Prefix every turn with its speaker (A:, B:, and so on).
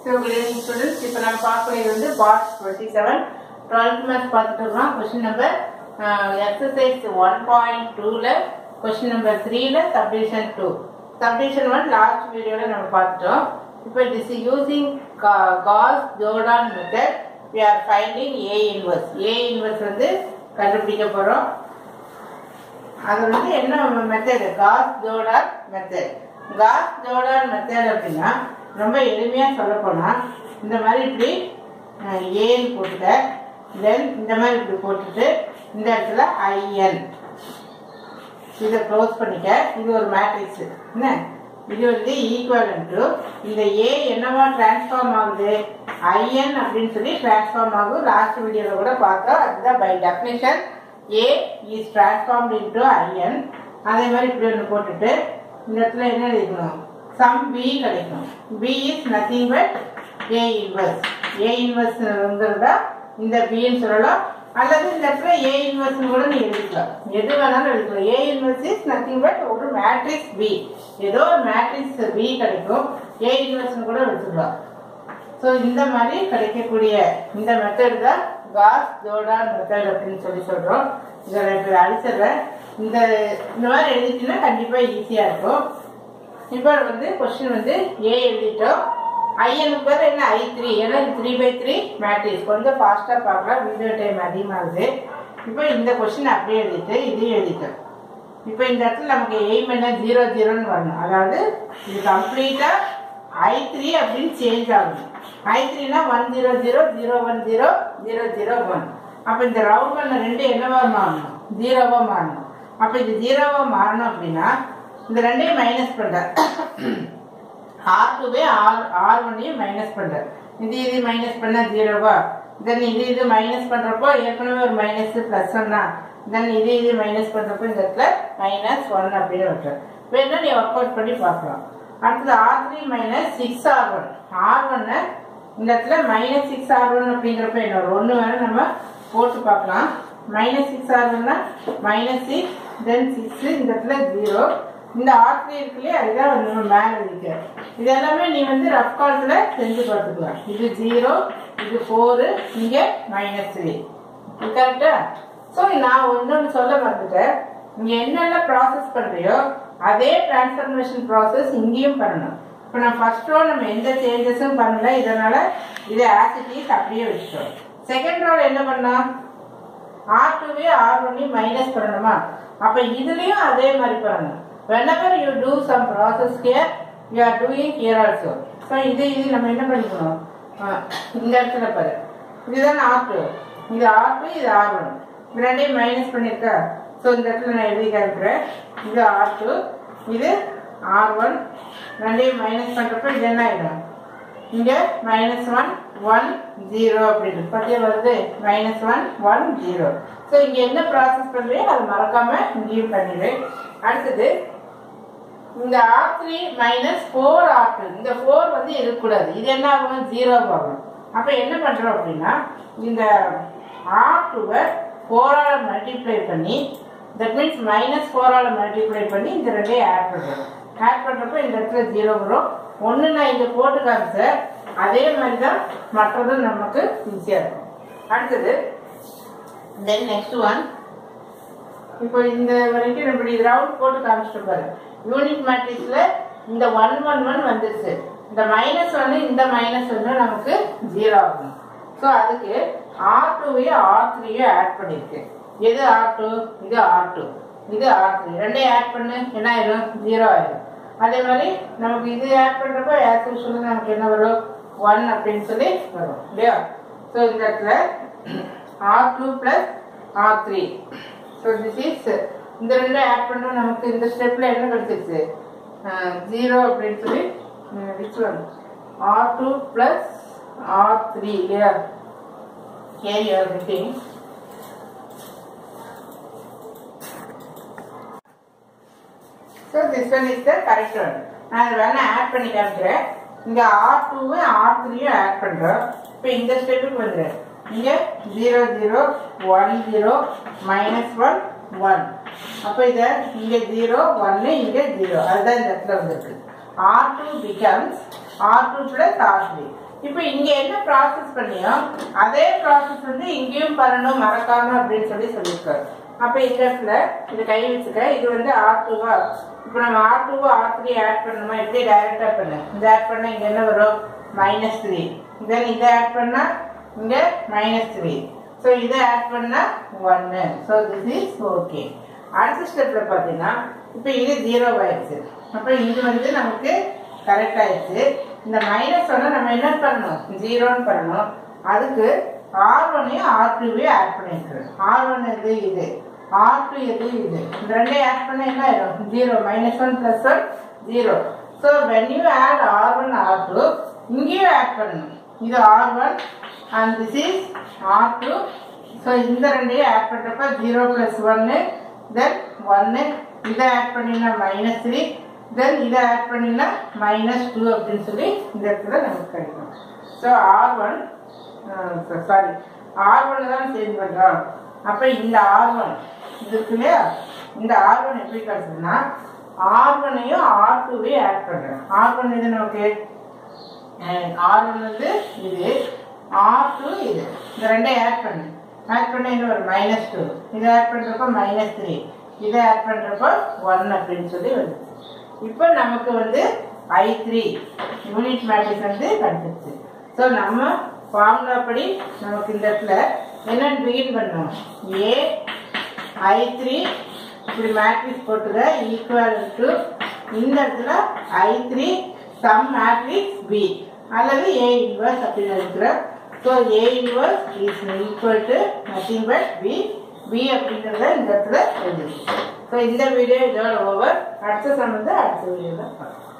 A: so good evening students இப்போ நம்ம பார்க்கக்கூடியது வந்து part twenty seven twelfth maths பார்த்துட்டு இருக்கோம் question number exercise one point டூவில் கொஸ்டின் நம்பர் த்ரீல subdivision two subdivision one last வீடியோவில் நம்ம பார்த்துட்டோம் இப்போ it is using Gauss Jordan method we are finding A inverse A inverse வந்து கண்டுபிடிக்க போகிறோம் அது வந்து என்ன method Gauss Jordan method Gauss Jordan method அப்படின்னா ரொம்ப எளிமையாக சொல்ல போனால் இந்த மாதிரி இப்படி ஏன்னு போட்டுக்க தென் இந்த மாதிரி இப்படி போட்டுட்டு இந்த இடத்துல ஐஎன் இதை க்ளோஸ் பண்ணிக்க இது ஒரு மேட்ரிக்ஸ் என்ன இது வந்து ஈக்குவல் டு இந்த ஏ என்னவா டிரான்ஸ்ஃபார்ம் ஆகுது ஐஎன் அப்படின்னு சொல்லி டிரான்ஸ்ஃபார்ம் ஆகும் லாஸ்ட் வீடியோவில் கூட பார்த்தோம் அதுதான் by definition A is transformed into I N அதே மாதிரி இப்படி ஒன்று போட்டுட்டு இந்த இடத்துல என்ன எழுதிக்கணும் சம் பி கிடைக்கும் B is nothing but A inverse A இன்வர்ஸ்ங்கிறத இந்த பின்னு சொல்லலாம் அல்லது இந்த இடத்துல ஏ இன்வர்ஸ் கூட நீ எழுதிக்கலாம் எது வேணாலும் எழுதிக்கலாம் A inverse is nothing but ஒரு மேட்ரிக்ஸ் பி ஏதோ ஒரு மேட்ரிக்ஸ் பி கிடைக்கும் ஏ இன்வர்ஸ் கூட எடுத்துக்கலாம் ஸோ இந்த மாதிரி கிடைக்கக்கூடிய இந்த மெத்தட் தான் காஸ் ஜோடான் மெத்தட் அப்படின்னு சொல்லி சொல்கிறோம் இதை நான் அடிச்சிடுறேன் இந்த இந்த மாதிரி எழுதிட்டுன்னா கண்டிப்பாக ஈஸியாக இருக்கும் இப்போ வந்து கொஸ்டின் வந்து ஏ எழுதிட்டோம் ஐஎனுக்கு பேர் என்ன ஐ த்ரீ ஏன்னா த்ரீ பை த்ரீ மேட்ரிக்ஸ் கொஞ்சம் ஃபாஸ்ட்டாக பார்க்கலாம் வீடியோ டைம் அதிகமாகுது இப்போ இந்த கொஸ்டின் அப்படியே எழுதிட்டு இதையும் எழுதிட்டோம் இப்போ இந்த இடத்துல நமக்கு எய்ம் என்ன ஜீரோ ஜீரோன்னு வரணும் அதாவது இது கம்ப்ளீட்டாக ஐ த்ரீ அப்படின்னு சேஞ்ச் ஆகணும் ஐ த்ரீனா one zero zero zero one zero zero zero one அப்போ இந்த ரவுண்ட் பண்ண ரெண்டு என்னவா மாறணும் ஜீரோவா மாறணும் அப்போ இது ஜீரோவா மாறணும் அப்படின்னா இந்த ரெண்டையும் மைனஸ் பண்ற ஆர் டூவே ஆர் ஆர் ஒன்னையும் மைனஸ் பண்ற இது இது மைனஸ் பண்ணா ஜீரோவா தென் இது இது மைனஸ் பண்றப்போ ஏற்கனவே ஒரு மைனஸ் பிளஸ் ஒன்னா தென் இது இது மைனஸ் பண்றப்போ இந்த இடத்துல மைனஸ் ஒன் அப்படின்னு விட்டுரு வேணா நீ ஒர்க் அவுட் பண்ணி பார்க்கலாம் அடுத்தது R three minus six R one R ஒன்னு இந்த இடத்துல மைனஸ் சிக்ஸ் ஆர் ஒன் அப்படிங்கிறப்ப என்ன ஒரு ஒன்று வேணும் நம்ம போட்டு பார்க்கலாம் மைனஸ் சிக்ஸ் ஆர் ஒன்னா மைனஸ் சிக்ஸ் தென் சிக்ஸ் இந்த இடத்துல ஜீரோ இந்த ஆர் த்ரீ இருக்குல்லையே அதுதான் வந்து நம்ம மேலே இருக்கு இது எல்லாமே நீ வந்து ரஃப் காலத்தில் செஞ்சு பார்த்துக்கலாம் இது ஜீரோ இது ஃபோரு இங்கே மைனஸ் த்ரீ கரெக்டா ஸோ நான் ஒன்று சொல்ல மறந்துட்டேன் இங்கே என்னென்ன ப்ராசஸ் பண்ணுறியோ அதே டிரான்ஸ்ஃபர்மேஷன் ப்ராசஸ் இங்கேயும் பண்ணணும் இப்போ நான் ஃபர்ஸ்ட் ரோ நம்ம எந்த சேஞ்சஸும் பண்ணல இதனால இது ஆசிட்டிஸ் அப்படியே வச்சுட்டோம் செகண்ட் ரோல் என்ன பண்ணோம் ஆர் டூவே ஆர் ஒன்னையும் மைனஸ் பண்ணணுமா அப்போ இதுலேயும் அதே மாதிரி பண்ணணும் whenever you do some process here you are doing here also so இது இது நம்ம என்ன பண்ணிக்கணும் இந்த இடத்துல பாரு இதுதான் ஆர் டூ இது ஆர் டூ இது ஆர் ஒன் இது ரெண்டையும் மைனஸ் பண்ணியிருக்கா ஸோ இந்த இடத்துல நான் எழுதி காமிக்கிறேன் இது ஆர் டூ இது ஆர் ஒன் ரெண்டையும் மைனஸ் பண்ணுறப்ப இது என்ன ஆகிடும் இங்கே மைனஸ் ஒன் ஒன் ஜீரோ அப்படின்னு பத்தியா வருது minus one one zero so இங்கே என்ன ப்ராசஸ் பண்ணுறியோ அதை மறக்காம இங்கேயும் பண்ணிடு அடுத்தது இந்த R three minus four R two இந்த ஃபோர் வந்து இருக்கக்கூடாது இது என்ன ஆகணும் ஜீரோ ஆகணும் அப்போ என்ன பண்ணுறோம் அப்படின்னா இந்த ஆர் டூவை ஃபோரால் மல்டிப்ளை பண்ணி தட் மீன்ஸ் மைனஸ் ஃபோரால் மல்டிப்ளை பண்ணி இந்த ரெண்டையும் ஆட் பண்ணுறோம் ஆட் பண்ணுறப்ப இந்த இடத்துல ஜீரோ வரும் ஒன்று நான் இங்கே போட்டு காமிச்சேன் அதே மாதிரி தான் மற்றதும் நமக்கு ஈஸியாக இருக்கும் அடுத்தது தென் நெக்ஸ்ட் ஒன் இப்போ இந்த வரைக்கும் இப்படி ரவுண்ட் போட்டு காமிச்சிட்டு பாரு யூனிட் மேட்ரிக்ஸ்ல இந்த ஒன் ஒன் ஒன் வந்துருச்சு இந்த மைனஸ் ஒன்று இந்த மைனஸ் ஒன்று நமக்கு ஜீரோ ஆகணும் ஸோ அதுக்கு ஆர் டூவையும் ஆர் த்ரீயும் ஆட் பண்ணியிருக்கு எது ஆர் டூ இது ஆர் டூ இது ஆர் த்ரீ ரெண்டையும் ஆட் பண்ணு என்ன ஆயிடும் ஜீரோ ஆயிடும் அதே மாதிரி நமக்கு இது ஆட் பண்ணுறப்போ ஆஸ் யூஸ்வல் நமக்கு என்ன வரும் ஒன் அப்படின்னு சொல்லி வரும் இல்லையா ஸோ இந்த இடத்துல R two plus R three so this is இந்த ரெண்டும் ஆட் பண்ணுறோம் நமக்கு இந்த ஸ்டெப்பில் என்ன கிடைச்சிருச்சு ஜீரோ அப்படின்னு சொல்லி which one R two plus R three இல்லையா கேரி ஆர் ரிட்டிங் so this one is the correct one நான் அதை வேணால் ஆட் பண்ணி காமிக்கிறேன் இங்கே ஆர் டூவும் ஆர் த்ரீயும் ஆட் பண்ணுறோம் இப்போ இந்த ஸ்டெப்புக்கு வந்துடுறேன் இங்கே zero zero one zero minus one one அப்போ இதை இங்கே ஜீரோ ஒன்று இங்கே ஜீரோ அதுதான் இந்த இடத்துல வந்திருக்கு R two becomes R two plus R three இப்போ இங்க என்ன ப்ராசஸ் பண்ணியோ அதே ப்ராசஸ் வந்து இங்கேயும் பண்ணணும் மறக்காம அப்படின்னு சொல்லி சொல்லியிருக்காரு அப்ப இந்த இடத்துல இது கை வச்சுக்க இது வந்து ஆர் டூவா இப்போ நம்ம ஆர் டூவா ஆர் த்ரீ ஆட் பண்ணணுமா எப்படி டைரக்டா பண்ணு இந்த ஆட் பண்ணா இங்க என்ன வரும் மைனஸ் த்ரீ தென் இதை ஆட் பண்ணா இங்க மைனஸ் த்ரீ ஸோ இதை ஆட் பண்ணா ஒன்னு ஸோ திஸ் இஸ் ஓகே அடுத்த ஸ்டெப்ல பார்த்தீங்கன்னா இப்போ இது ஜீரோ ஆயிடுச்சு அப்போ இது வந்து நமக்கு கரெக்ட் ஆயிடுச்சு இந்த மைனஸ் ஒன்று நம்ம என்ன பண்ணணும் ஜீரோன்னு பண்ணணும் அதுக்கு ஆர் ஒன்னையும் ஆர் டூவையும் ஆட் பண்ணிருக்கிறேன் ஆர் ஒன் எது இது ஆர் டூ எது இது இந்த ரெண்டையும் ஆட் பண்ண என்ன ஆயிடும் zero minus one plus one zero so when you add R one R two இங்கேயும் ஆட் பண்ணணும் இது R one and this is R two so இந்த ரெண்டையும் ஆட் பண்ணுறப்ப ஜீரோ ப்ளஸ் ஒன்று தென் ஒன்று இதை ஆட் பண்ணினா மைனஸ் த்ரீ தென் இதை ஆட் பண்ணினா மைனஸ் டூ அப்படின்னு சொல்லி இந்த இடத்துல நமக்கு கிடைக்கும் so R one sorry R one தான் சேஞ்ச் பண்ணுறோம் அப்போ இந்த ஆர் ஒன் இது இருக்கு இல்லையா இந்த ஆர் ஒன் எப்படி கிடைச்சதுன்னா ஆர் ஒன்னையும் ஆர் டூவையும் ஆட் பண்ணுறேன் ஆர் ஒன் இது நமக்கு ஆர் ஒன் வந்து இது ஆர் டூ இது இந்த ரெண்டையும் ஆட் பண்ணு ஆட் பண்ண என்ன ஒரு மைனஸ் டூ இதை ஆட் பண்ணுறப்போ மைனஸ் த்ரீ இதை ஆட் பண்ணுறப்போ ஒன் அப்படின்னு சொல்லி வருது இப்போ நமக்கு வந்து ஐ த்ரீ யூனிட் மேட்ரிக்ஸ் வந்து கிடைச்சிருச்சு ஸோ நம்ம ஃபார்முலா படி நமக்கு இந்த இடத்துல என்னன்னு பிகின் பண்ணோம் ஏ ஐ த்ரீ இப்படி மேட்ரிக்ஸ் போட்டுக்க ஈக்குவல் டு இந்த இடத்துல I three some matrix B அல்லது ஏ இன்வர்ஸ் அப்படின்னு இருக்கிறோம் so A inverse is equal to nothing but B B அப்படிங்கிறத இந்த இடத்துல எழுதிருக்கு ஸோ இந்த வீடியோ இதோட ஓவர் அடுத்த சம் வந்து அடுத்த வீடியோவில் பார்க்கலாம்